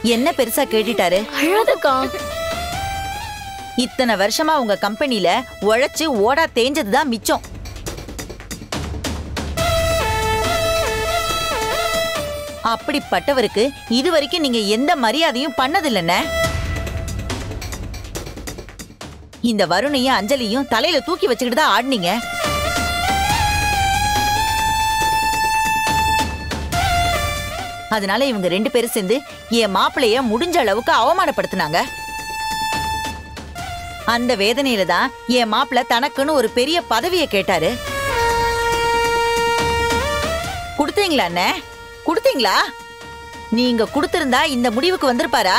என்ன பெருசா கேட்டுட்டாரு அழாதக்கா இத்தனை வருஷமா உங்க கம்பெனில உழைச்சு ஓடா தேஞ்சதுதான் மிச்சம் அப்படிப்பட்டவருக்கு இதுவரைக்கும் நீங்க எந்த மரியாதையும் பண்ணதில்லைண்ணே இந்த வருணையும் அஞ்சலியும் தலையில தூக்கி வச்சுக்கிட்டு தான் ஆடினீங்க அதனால இவங்க ரெண்டு பேரும் சேர்ந்து என் மாப்பிளைய முடிஞ்ச அளவுக்கு அவமானப்படுத்தினாங்க அந்த வேதனையில தான் என் மாப்பிள்ள தனக்குன்னு ஒரு பெரிய பதவியை கேட்டாரு கொடுத்தீங்களா அண்ணே கொடுத்தீங்களா நீங்க கொடுத்திருந்தா இந்த முடிவுக்கு வந்திருப்பாரா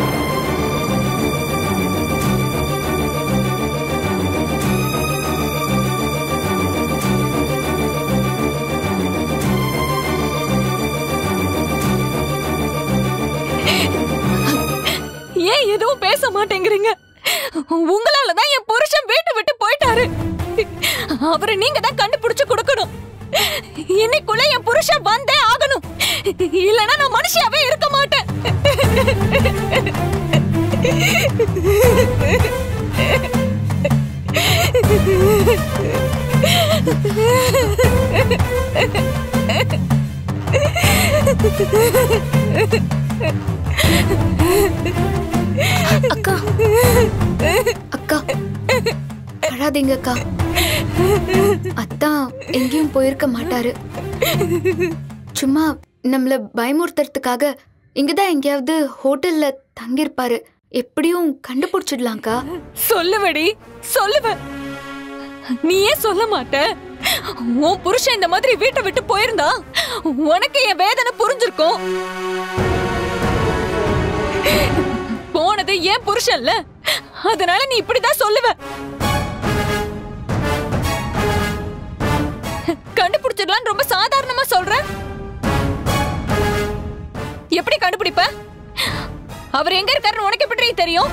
ஏன் எதுவும் பேச மாட்டேங்கிறீங்க உங்களால தான் என் புருஷன் வீட்டை விட்டு போயிட்டாரு அவரை நீங்க தான் கண்டுபிடிச்சு கொடுக்கணும் இன்னைக்குள்ள என் புருஷன் வந்தே ஆகணும் இல்லனா நான் மனுஷியாவே இருக்க மாட்டேன் அக்கா அக்கா அழாதீங்க அக்கா அத்தான் எங்கேயும் போயிருக்க மாட்டாரு சும்மா நம்மள பயமுறுத்துறதுக்காக இங்கதான் எங்கேயாவது ஹோட்டல்ல தங்கியிருப்பாரு எப்படியும் கண்டுபிடிச்சிடலாம்க்கா சொல்லுவடி சொல்லுவ நீ ஏன் சொல்ல மாட்ட உன் புருஷன் இந்த மாதிரி வீட்டை விட்டு போயிருந்தா உனக்கு என் வேதனை புரிஞ்சிருக்கும் போனது ஏன் புருஷன்ல அதனால நீ இப்படிதான் சொல்லுவ கண்டுபிடிச்சிடலாம் ரொம்ப சாதாரணமா சொல்ற எப்படி கண்டுபிடிப்ப அவர் எங்க இருக்காருன்னு உனக்கு எப்படி தெரியும்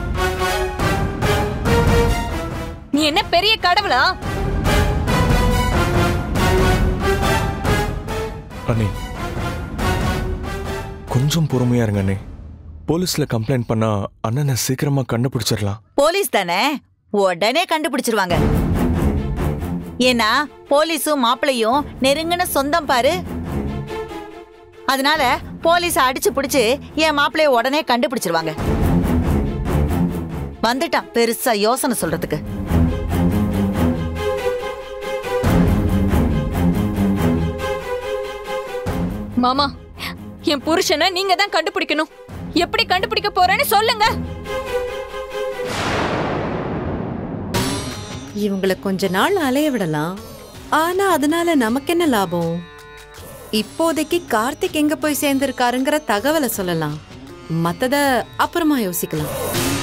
நீ என்ன பெரிய கடவுளா அண்ணே கொஞ்சம் பொறுமையா இருங்க அண்ணே போலீஸ்ல கம்ப்ளைண்ட் பண்ணா அண்ணனை சீக்கிரமா கண்டுபிடிச்சிடலாம் போலீஸ் தானே உடனே கண்டுபிடிச்சிருவாங்க ஏன்னா போலீஸும் மாப்பிளையும் நெருங்கின சொந்தம் பாரு அதனால போலீஸ் அடிச்சு பிடிச்சு என் மாப்பிளைய உடனே கண்டுபிடிச்சிருவாங்க வந்துட்டான் பெருசா யோசனை சொல்றதுக்கு மாமா என் புருஷனை நீங்க தான் கண்டுபிடிக்கணும் எப்படி கண்டுபிடிக்க போறேன்னு சொல்லுங்க இவங்கள கொஞ்ச நாள் அலைய விடலாம் ஆனா அதனால நமக்கு என்ன லாபம் இப்போதைக்கு கார்த்திக் எங்க போய் சேர்ந்திருக்காருங்கிற தகவலை சொல்லலாம் மத்தத அப்புறமா யோசிக்கலாம்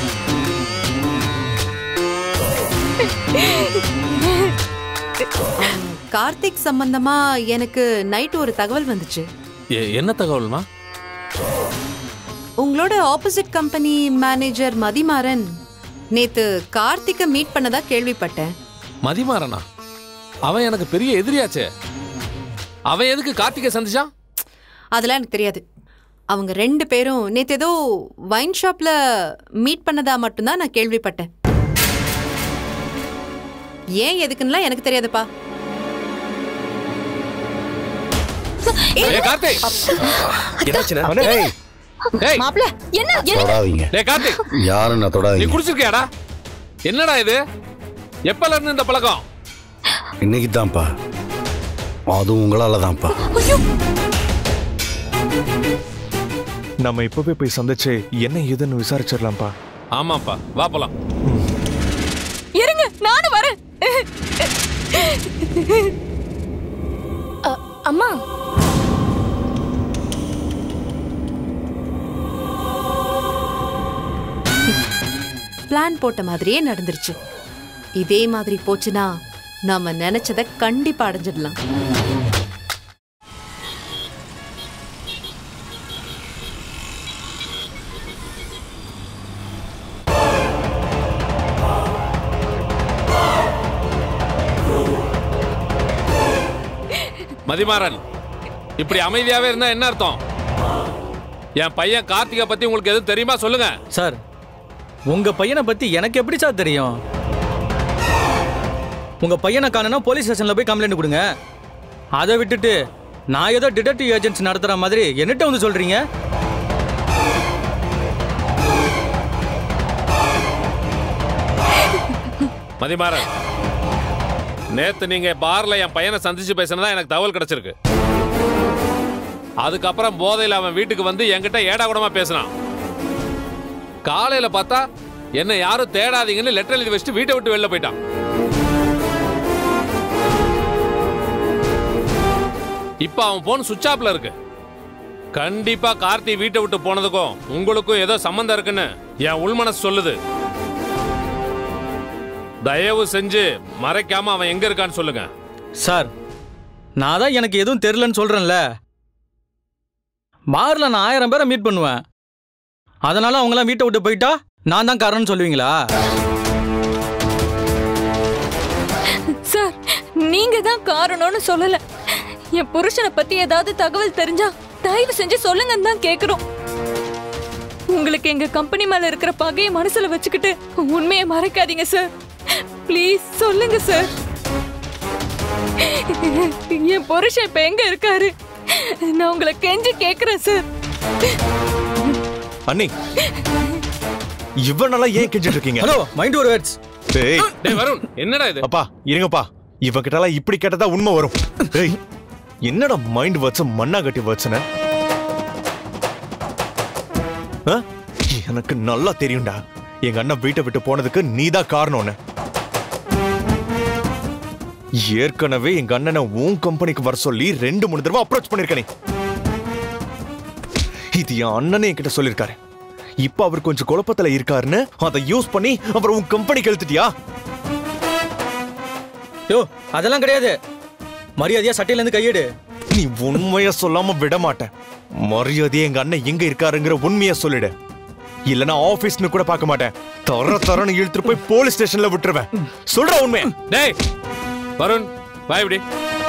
ஆ, கார்த்திக் சம்பந்தமா எனக்கு நைட் ஒரு தகவல் வந்துச்சு எ- என்ன தகவல்மா உங்களோட ஆப்போசிட் கம்பெனி மேனேஜர் மதிமாறன் நேத்து கார்த்திக்க மீட் பண்ணதா கேள்விப்பட்டேன் மதிமாறனா அவன் எனக்கு பெரிய எதிரியாச்சே அவன் எதுக்கு கார்த்திகை சந்திச்சான் அதெல்லாம் எனக்கு தெரியாது அவங்க ரெண்டு பேரும் நேத்து ஏதோ வைன் ஷாப்ல மீட் பண்ணதா மட்டும்தான் நான் கேள்விப்பட்டேன் ஏன் எதுக்குன்னுலாம் எனக்கு தெரியாதுப்பா ஏய் கார்த்திக் அண்ணே, ஏய், ஏய் மாப்பிள்ள என்ன என்ன தொடாதீங்க டேய் கார்த்திக் யாரும் நான் நீ தொடாதீங்க குடிச்சிருக்கியாடா என்னடா இது எப்பல இருந்து இந்த பழக்கம் இன்னைக்கு தான்ப்பா அதுவும் உங்களால தான்ப்பா நம்ம இப்பவே போய் சந்திச்சு என்ன ஏதுன்னு விசாரிச்சிடலாம்ப்பா ஆமாப்பா வா போலாம் இருங்க நானும் வரேன் அம்மா பிளான் போட்ட மாதிரியே நடந்துருச்சு இதே மாதிரி போச்சுன்னா நாம நினைச்சத கண்டிப்பா அடைஞ்சிடலாம் மதிமாறன் இப்படி அமைதியாவே இருந்தா என்ன அர்த்தம் என் பையன் கார்த்திகை பத்தி உங்களுக்கு எதுவும் தெரியுமா சொல்லுங்க சார் உங்க பையனை பத்தி எனக்கு எப்படி சார் தெரியும் உங்க பையனை காணுனா போலீஸ் ஸ்டேஷன்ல போய் கம்ப்ளைண்ட் கொடுங்க அதை விட்டுட்டு நான் ஏதோ டிடெக்டிவ் ஏஜென்சி நடத்துற மாதிரி என்னட்ட வந்து சொல்றீங்க மதிமாறன் நேத்து நீங்க பார்ல என் பையனை சந்திச்சு பேசினதா எனக்கு தகவல் கிடைச்சிருக்கு அதுக்கப்புறம் போதையில் அவன் வீட்டுக்கு வந்து என்கிட்ட ஏடா கூடமா பேசினான் காலையில பார்த்தா என்ன யாரும் தேடாதீங்கன்னு லெட்டர் எழுதி வச்சுட்டு வீட்டை விட்டு வெளில போயிட்டான் இப்ப அவன் போன் சுவிட்ச் ஆப்ல இருக்கு கண்டிப்பா கார்த்தி வீட்டை விட்டு போனதுக்கும் உங்களுக்கும் ஏதோ சம்மந்தம் இருக்குன்னு என் உள்மனசு சொல்லுது தயவு செஞ்சு மறைக்காம அவன் எங்க இருக்கான்னு சொல்லுங்க சார் நான் தான் எனக்கு எதுவும் தெரிலன்னு சொல்றேன்ல பார்ல நான் ஆயிரம் பேரை மீட் பண்ணுவேன் அதனால அவங்களாம் வீட்டை விட்டு போயிட்டா நான் தான் காரணம்னு சொல்லுவீங்களா சார் நீங்க தான் காரணம்னு சொல்லல என் புருஷனை பத்தி ஏதாவது தகவல் தெரிஞ்சா தயவு செஞ்சு சொல்லுங்கன்னு தான் கேக்குறோம் உங்களுக்கு எங்க கம்பெனி மேல இருக்கிற பகையை மனசுல வச்சுக்கிட்டு உண்மையை மறைக்காதீங்க சார் ப்ளீஸ் சொல்லுங்க சார் என் புருஷன் இப்ப எங்க இருக்காரு நான் உங்களை கெஞ்சி கேக்குறேன் சார் அண்ணி இவனெல்லாம் ஏன் கெஞ்சிட்டு இருக்கீங்க ஹலோ மைண்ட் ஒரு வேர்ட்ஸ் டேய் டேய் வருண் என்னடா இது அப்பா இருங்கப்பா இவன் கிட்டலாம் இப்படி கேட்டதா உண்மை வரும் டேய் என்னடா மைண்ட் வச்சு மண்ணா கட்டி வச்சுன எனக்கு நல்லா தெரியும்டா எங்க அண்ணன் வீட்டை விட்டு போனதுக்கு நீதான் காரணம்னு ஏற்கனவே எங்க அண்ணனை உன் கம்பெனிக்கு வர சொல்லி ரெண்டு மூணு தடவை அப்ரோச் பண்ணிருக்க நீ இது என் அண்ணனே என்கிட்ட சொல்லிருக்காரு இப்ப அவர் கொஞ்சம் குழப்பத்துல இருக்காருன்னு அதை யூஸ் பண்ணி அவர் உன் கம்பெனிக்கு எழுத்துட்டியா யோ அதெல்லாம் கிடையாது மரியாதையா சட்டையில இருந்து கையெடு நீ உண்மைய சொல்லாம விட மாட்டேன் மரியாதையா எங்க அண்ணன் எங்க இருக்காருங்கிற உண்மைய சொல்லிடு இல்லனா ஆபீஸ்னு கூட பார்க்க மாட்டேன் தர தரன்னு இழுத்துட்டு போய் போலீஸ் ஸ்டேஷன்ல விட்டுருவேன் சொல்ற உண்மைய டேய் வருண் வா இப்படி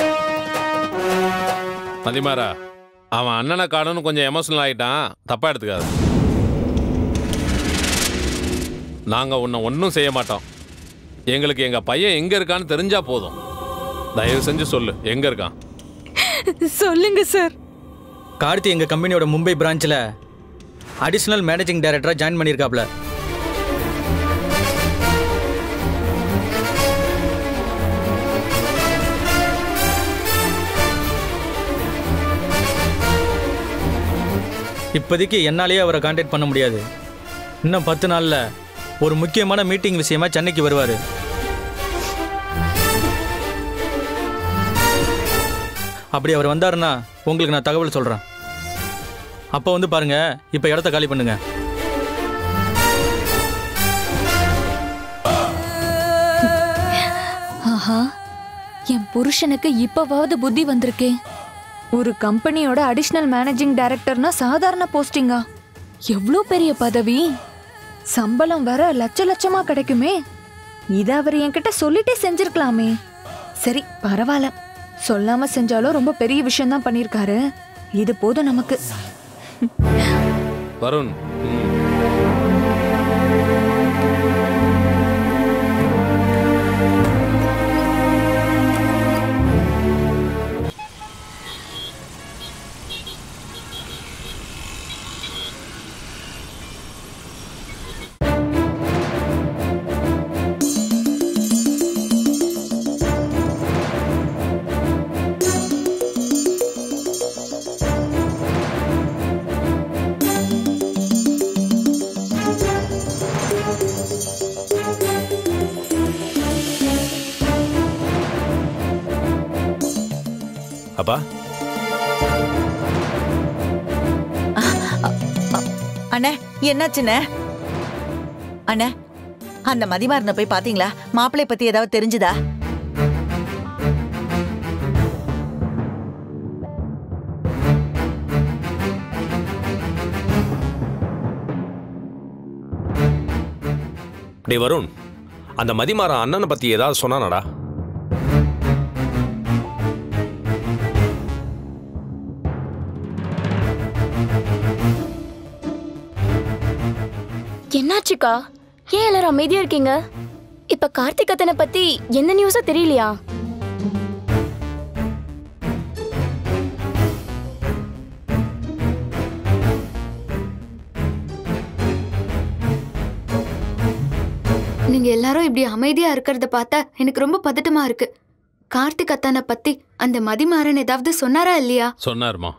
மதிமாரா அவன் அண்ணனை காணும்னு கொஞ்சம் எமோஷனல் ஆயிட்டான் தப்பா எடுத்துக்காது நாங்க உன்னை ஒன்றும் செய்ய மாட்டோம் எங்களுக்கு எங்க பையன் எங்க இருக்கான்னு தெரிஞ்சா போதும் தயவு செஞ்சு சொல்லு எங்க இருக்கான் சொல்லுங்க சார் கார்த்தி எங்க கம்பெனியோட மும்பை பிரான்ச்ல அடிஷனல் மேனேஜிங் டைரக்டரா ஜாயின் பண்ணியிருக்காப்ல இப்போதைக்கு என்னாலேயே அவரை காண்டாக்ட் பண்ண முடியாது இன்னும் பத்து நாள்ல ஒரு முக்கியமான மீட்டிங் விஷயமா சென்னைக்கு வருவாரு அப்படி அவர் வந்தாருன்னா உங்களுக்கு நான் தகவல் சொல்றேன் அப்போ வந்து பாருங்க இப்போ இடத்த காலி பண்ணுங்க ஆஹா என் புருஷனுக்கு இப்பவாவது புத்தி வந்திருக்கே ஒரு கம்பெனியோட அடிஷனல் மேனேஜிங் டைரக்டர்னா சாதாரண போஸ்டிங்கா எவ்வளோ பெரிய பதவி சம்பளம் வர லட்ச லட்சமா கிடைக்குமே இத அவர் என்கிட்ட சொல்லிட்டே செஞ்சிருக்கலாமே சரி பரவாயில்ல சொல்லாம செஞ்சாலும் ரொம்ப பெரிய விஷயம் தான் பண்ணியிருக்காரு இது போதும் நமக்கு வருண் ம். அப்பா அண்ணே என்னாச்சுண்ணே அண்ணே அந்த மதிமாறனை போய் பாத்தீங்களா மாப்பிள்ளை பத்தி ஏதாவது தெரிஞ்சுதா டேய் வருண் அந்த மதிமாற அண்ணனை பத்தி ஏதாவது சொன்னானடா என்னாச்சுக்கா ஏன் எல்லாரும் அமைதியா இருக்கீங்க இப்ப கார்த்திக் அத்தனை பத்தி எந்த நியூஸும் தெரியலையா நீங்க எல்லாரும் இப்படி அமைதியா இருக்கிறத பார்த்தா எனக்கு ரொம்ப பதட்டமா இருக்கு கார்த்திக் அத்தானை பத்தி அந்த மதிமாறன் ஏதாவது சொன்னாரா இல்லையா சொன்னாருமா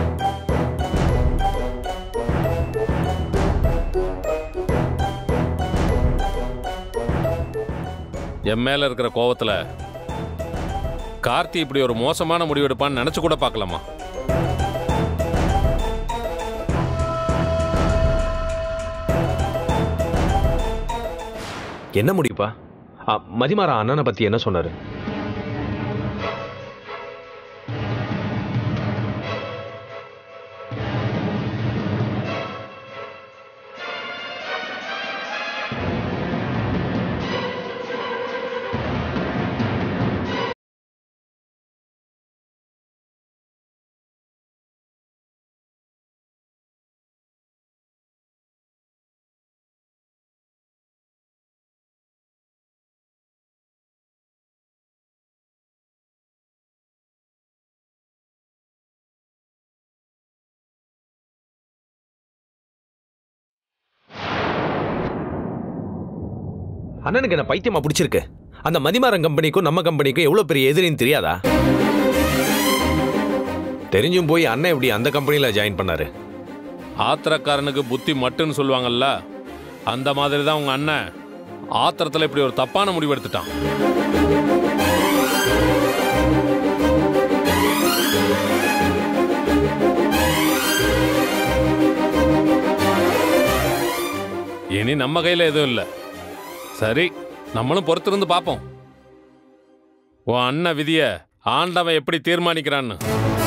என் மேல இருக்கிற கோவத்துல கார்த்தி இப்படி ஒரு மோசமான முடிவு எடுப்பான்னு நினைச்சு கூட பார்க்கலாமா என்ன முடியுப்பா ஆ, மதிமாறா அண்ணனை பத்தி என்ன சொன்னாரு அண்ணனுக்கு என்ன பைத்தியமா பிடிச்சிருக்கு அந்த மதிமாறன் கம்பெனிக்கும் நம்ம கம்பெனிக்கும் எவ்வளவு பெரிய எதிரின்னு தெரியாதா தெரிஞ்சும் போய் அண்ணன் எப்படி அந்த கம்பெனில ஜாயின் பண்ணாரு ஆத்திரக்காரனுக்கு புத்தி மட்டுன்னு சொல்லுவாங்கல்ல அந்த மாதிரி தான் உங்க அண்ணன் ஆத்திரத்துல இப்படி ஒரு தப்பான முடிவு எடுத்துட்டான் இனி நம்ம கையில எதுவும் இல்லை சரி நம்மளும் பொறுத்திருந்து பார்ப்போம் உன் அண்ணன் விதிய ஆண்டவன் எப்படி தீர்மானிக்கிறான்னு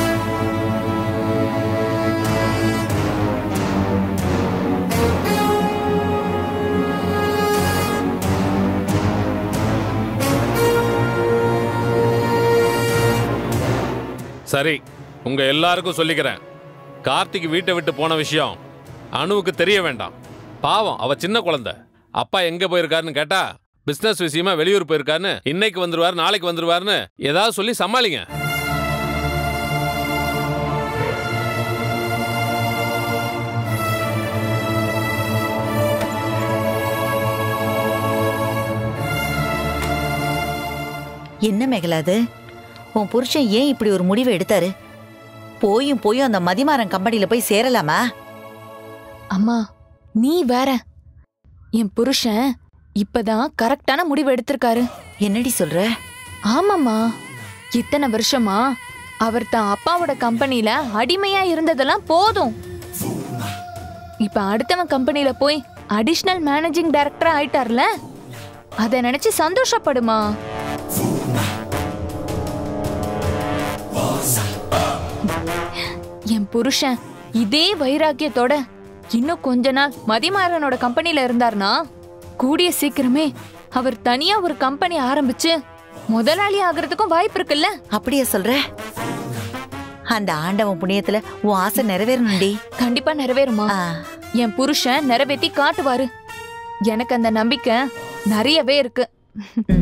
சரி உங்க எல்லாருக்கும் சொல்லிக்கிறேன் கார்த்திக் வீட்டை விட்டு போன விஷயம் அணுவுக்கு தெரிய வேண்டாம் பாவம் அவ சின்ன குழந்தை அப்பா எங்க போயிருக்காருன்னு கேட்டா பிசினஸ் விஷயமா வெளியூர் போயிருக்காருன்னு இன்னைக்கு வந்துருவாரு நாளைக்கு வந்துருவாருன்னு ஏதாவது சொல்லி சமாளிங்க என்ன மேகலா அது உன் புருஷன் ஏன் இப்படி ஒரு முடிவை எடுத்தாரு போயும் போயும் அந்த மதிமாறன் கம்பெனில போய் சேரலாமா அம்மா நீ வேற என் புருஷன் இப்பதான் கரெக்டான முடிவு எடுத்திருக்காரு என்னடி சொல்ற ஆமாம்மா இத்தனை வருஷமா அவர் தான் அப்பாவோட கம்பெனில அடிமையா இருந்ததெல்லாம் போதும் இப்ப அடுத்தவன் கம்பெனில போய் அடிஷனல் மேனேஜிங் டைரக்டரா ஆயிட்டார்ல அத நினைச்சு சந்தோஷப்படுமா என் புருஷன் இதே வைராக்கியத்தோட இன்னும் கொஞ்ச நாள் மதிமாறனோட கம்பெனில இருந்தார்னா கூடிய சீக்கிரமே அவர் தனியா ஒரு கம்பெனி ஆரம்பிச்சு முதலாளி ஆகிறதுக்கும் வாய்ப்பு இருக்குல்ல அப்படியா சொல்ற அந்த ஆண்டவன் புண்ணியத்துல உன் ஆசை நிறைவேறணும்டி கண்டிப்பா நிறைவேறுமா ஆ, என் புருஷன் நிறைவேத்தி காட்டுவாரு எனக்கு அந்த நம்பிக்கை நிறையவே இருக்கு ம்.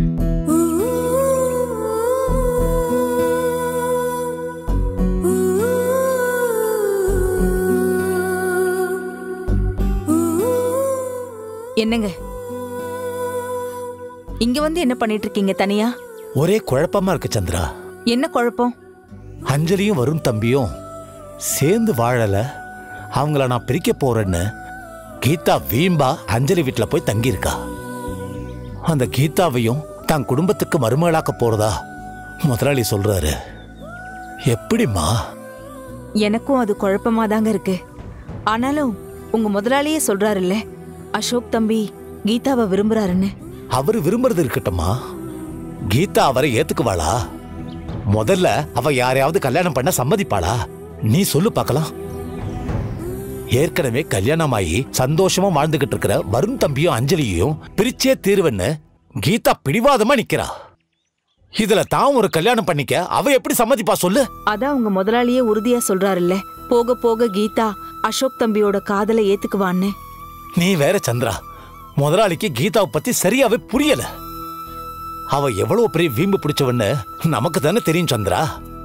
என்னங்க இங்க வந்து என்ன பண்ணிட்டு இருக்கீங்க தனியா ஒரே குழப்பமா இருக்கு சந்திரா என்ன குழப்பம் அஞ்சலியும் வரும் தம்பியும் சேர்ந்து வாழல அவங்கள நான் பிரிக்க போறேன்னு கீதா வீம்பா அஞ்சலி வீட்டுல போய் தங்கியிருக்கா அந்த கீதாவையும் தன் குடும்பத்துக்கு மருமகளாக்க போறதா முதலாளி சொல்றாரு எப்படிம்மா எனக்கும் அது குழப்பமா தாங்க இருக்கு ஆனாலும் உங்க முதலாளியே சொல்றாருல்ல அசோக் தம்பி கீதாவை விரும்புறாருன்னு அவரு விரும்புறது இருக்கட்டும்மா கீதா அவரை ஏத்துக்குவாளா முதல்ல அவ யாரையாவது கல்யாணம் பண்ண சம்மதிப்பாளா நீ சொல்லு பார்க்கலாம் ஏற்கனவே கல்யாணமாயி சந்தோஷமா வாழ்ந்துகிட்டு இருக்கிற வருண் தம்பியும் அஞ்சலியையும் பிரிச்சே தீர்வுன்னு கீதா பிடிவாதமா நிக்கிறா இதுல தான் ஒரு கல்யாணம் பண்ணிக்க அவ எப்படி சம்மதிப்பா சொல்லு அதான் உங்க முதலாளியே உறுதியா சொல்றாருல்ல போக போக கீதா அசோக் தம்பியோட காதலை ஏத்துக்குவான்னு நீ வேற சந்திரா முதலாளிக்கு கீதாவை பத்தி சரியாவே புரியல அவ எவ்வளவு பெரிய வீம்பு பிடிச்சவன்னு நமக்கு தானே தெரியும் சந்திரா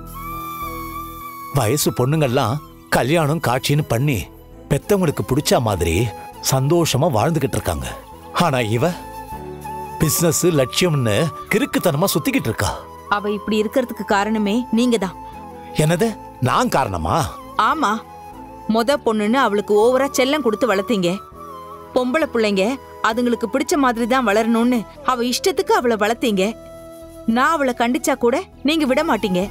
வயசு பொண்ணுங்கெல்லாம் கல்யாணம் காட்சின்னு பண்ணி பெத்தவங்களுக்கு பிடிச்ச மாதிரி சந்தோஷமா வாழ்ந்துகிட்டு இருக்காங்க ஆனா இவ பிசினஸ் லட்சியம்னு கிறுக்குத்தனமா சுத்திக்கிட்டு இருக்கா அவ இப்படி இருக்கிறதுக்கு காரணமே நீங்க தான் என்னது நான் காரணமா ஆமா மொத பொண்ணுன்னு அவளுக்கு ஓவரா செல்லம் கொடுத்து வளர்த்தீங்க பொம்பளை பிள்ளைங்க அதுங்களுக்கு பிடிச்ச மாதிரி தான் வளரணும்னு அவ இஷ்டத்துக்கு அவளை வளர்த்தீங்க நான் அவளை கண்டிச்சா கூட நீங்க விட மாட்டீங்க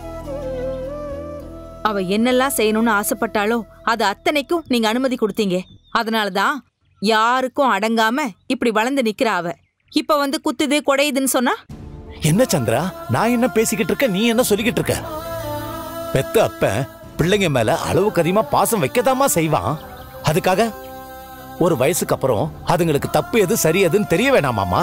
அவ என்னெல்லாம் செய்யணும்னு ஆசைப்பட்டாலோ அது அத்தனைக்கும் நீங்க அனுமதி கொடுத்தீங்க அதனாலதான் யாருக்கும் அடங்காம இப்படி வளர்ந்து நிக்கிறா அவ இப்ப வந்து குத்துது கொடையுதுன்னு சொன்னா என்ன சந்திரா நான் என்ன பேசிக்கிட்டு இருக்க நீ என்ன சொல்லிக்கிட்டு இருக்க பெத்த அப்ப பிள்ளைங்க மேல அளவுக்கு அதிகமா பாசம் வைக்கதாமா செய்வான் அதுக்காக ஒரு வயசுக்கு அப்புறம் அதுங்களுக்கு தப்பு எது சரி எதுன்னு தெரிய வேணாமாமா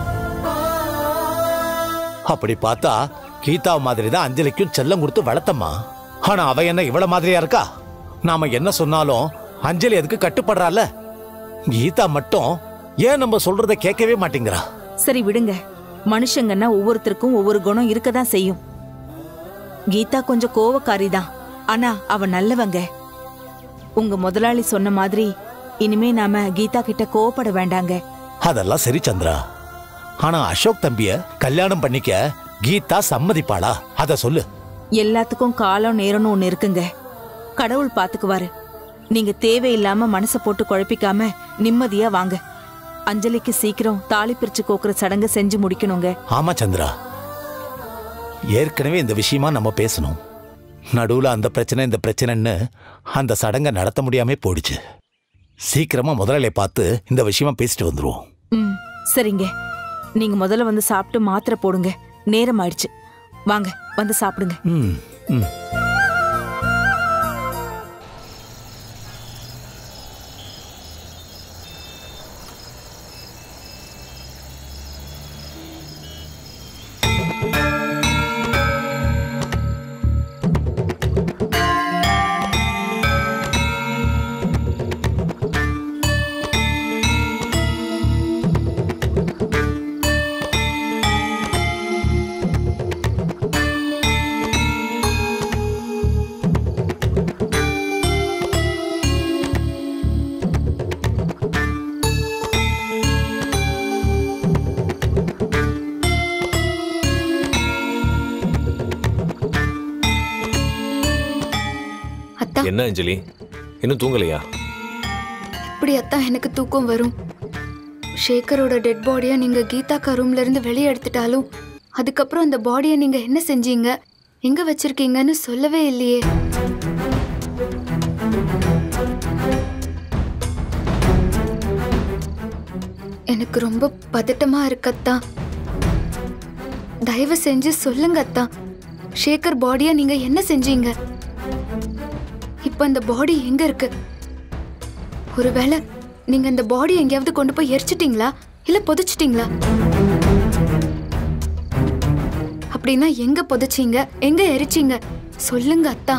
அப்படி பார்த்தா கீதா மாதிரி தான் அஞ்சலிக்கும் செல்லம் கொடுத்து வளர்த்தம்மா ஆனா அவ என்ன இவ்வளவு மாதிரியா இருக்கா நாம என்ன சொன்னாலும் அஞ்சலி அதுக்கு கட்டுப்படுறால கீதா மட்டும் ஏன் நம்ம சொல்றத கேட்கவே மாட்டேங்கிறா சரி விடுங்க மனுஷங்கன்னா ஒவ்வொருத்தருக்கும் ஒவ்வொரு குணம் இருக்கதான் செய்யும் கீதா கொஞ்சம் கோவக்காரி தான் ஆனா அவ நல்லவங்க உங்க முதலாளி சொன்ன மாதிரி இனிமே நாம கீதா கிட்ட கோவப்பட வேண்டாங்க அதெல்லாம் சரி சந்திரா ஆனா அசோக் தம்பிய கல்யாணம் பண்ணிக்க கீதா சம்மதிப்பாளா அத சொல்லு எல்லாத்துக்கும் காலம் நேரம்னு ஒண்ணு இருக்குங்க கடவுள் பாத்துக்குவாரு நீங்க தேவையில்லாம மனச போட்டு குழப்பிக்காம நிம்மதியா வாங்க அஞ்சலிக்கு சீக்கிரம் தாலி பிரிச்சு கோக்குற சடங்கு செஞ்சு முடிக்கணுங்க ஆமா சந்திரா ஏற்கனவே இந்த விஷயமா நம்ம பேசணும் நடுவுல அந்த பிரச்சனை இந்த பிரச்சனைன்னு அந்த சடங்கை நடத்த முடியாம போயிடுச்சு சீக்கிரமா முதலாளியை பார்த்து இந்த விஷயமா பேசிட்டு வந்துருவோம் ம் சரிங்க நீங்க முதல்ல வந்து சாப்பிட்டு மாத்திரை போடுங்க நேரம் ஆயிடுச்சு வாங்க வந்து சாப்பிடுங்க ம் ம் அத்தா என்ன அஞ்சலி இன்னும் தூங்கலையா இப்படி அத்தா எனக்கு தூக்கம் வரும் ஷேகரோட டெட் பாடியை நீங்க கீதாக்கா ரூம்ல இருந்து வெளியே எடுத்துட்டாலும் அதுக்கப்புறம் அந்த பாடியை நீங்க என்ன செஞ்சீங்க எங்க வச்சிருக்கீங்கன்னு சொல்லவே இல்லையே எனக்கு ரொம்ப பதட்டமா இருக்கு அத்தா தயவு செஞ்சு சொல்லுங்க அத்தா ஷேகர் பாடியை நீங்க என்ன செஞ்சீங்க இப்ப அந்த பாடி எங்க இருக்கு ஒருவேளை நீங்க இந்த பாடி எங்கேயாவது கொண்டு போய் எரிச்சிட்டீங்களா இல்ல புதைச்சிட்டீங்களா அப்படின்னா எங்க புதைச்சீங்க எங்க எரிச்சீங்க சொல்லுங்க அத்தா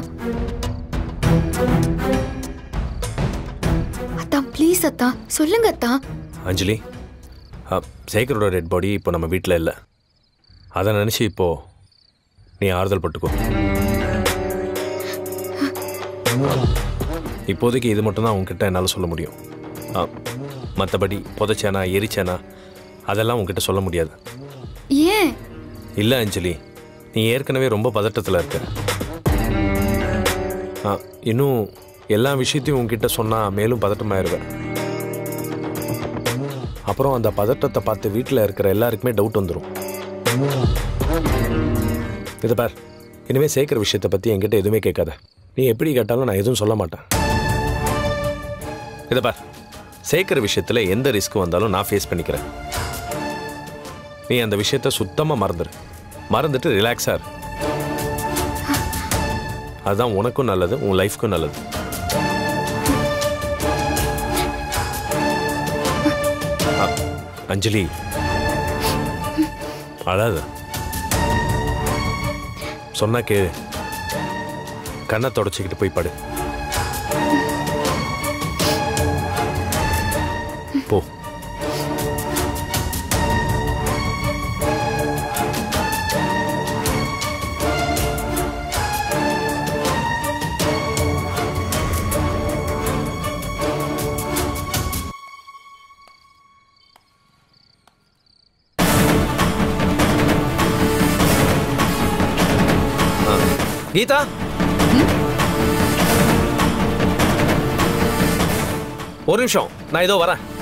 அத்தா ப்ளீஸ் அத்தா சொல்லுங்க அத்தா அஞ்சலி அ, சேகரோட டெட் பாடி இப்போ நம்ம வீட்டில் இல்லை அதை நினச்சி இப்போ நீ ஆறுதல் பட்டுக்கோ இப்போதைக்கு இது மட்டும்தான் உன்கிட்ட என்னால் சொல்ல முடியும் மற்றபடி புதைச்சேனா எரிச்சேனா அதெல்லாம் உன்கிட்ட சொல்ல முடியாது ஏன் இல்லை அஞ்சலி நீ ஏற்கனவே ரொம்ப பதட்டத்தில் இருக்க ஆ, இன்னும் எல்லா விஷயத்தையும் உன்கிட்ட சொன்னால் மேலும் பதட்டமாயிருவேன் அப்புறம் அந்த பதட்டத்தை பார்த்து வீட்டில் இருக்கிற எல்லாருக்குமே டவுட் வந்துடும் இதை பார் இனிமேல் சேர்க்குற விஷயத்தை பற்றி என்கிட்ட எதுவுமே கேட்காத நீ எப்படி கேட்டாலும் நான் எதுவும் சொல்ல மாட்டேன் இதை பார் சேர்க்குற விஷயத்தில் எந்த ரிஸ்க் வந்தாலும் நான் ஃபேஸ் பண்ணிக்கிறேன் நீ அந்த விஷயத்த சுத்தமாக மறந்துடு மறந்துட்டு ரிலாக்ஸாக இரு அதுதான் உனக்கும் நல்லது உன் லைஃப்க்கும் நல்லது அ, அஞ்சலி அழாத சொன்னா கேளு கண்ணை தொடச்சிக்கிட்டு போய் படு கீதா ஒரு நிமிஷம் நான் இதோ வரேன்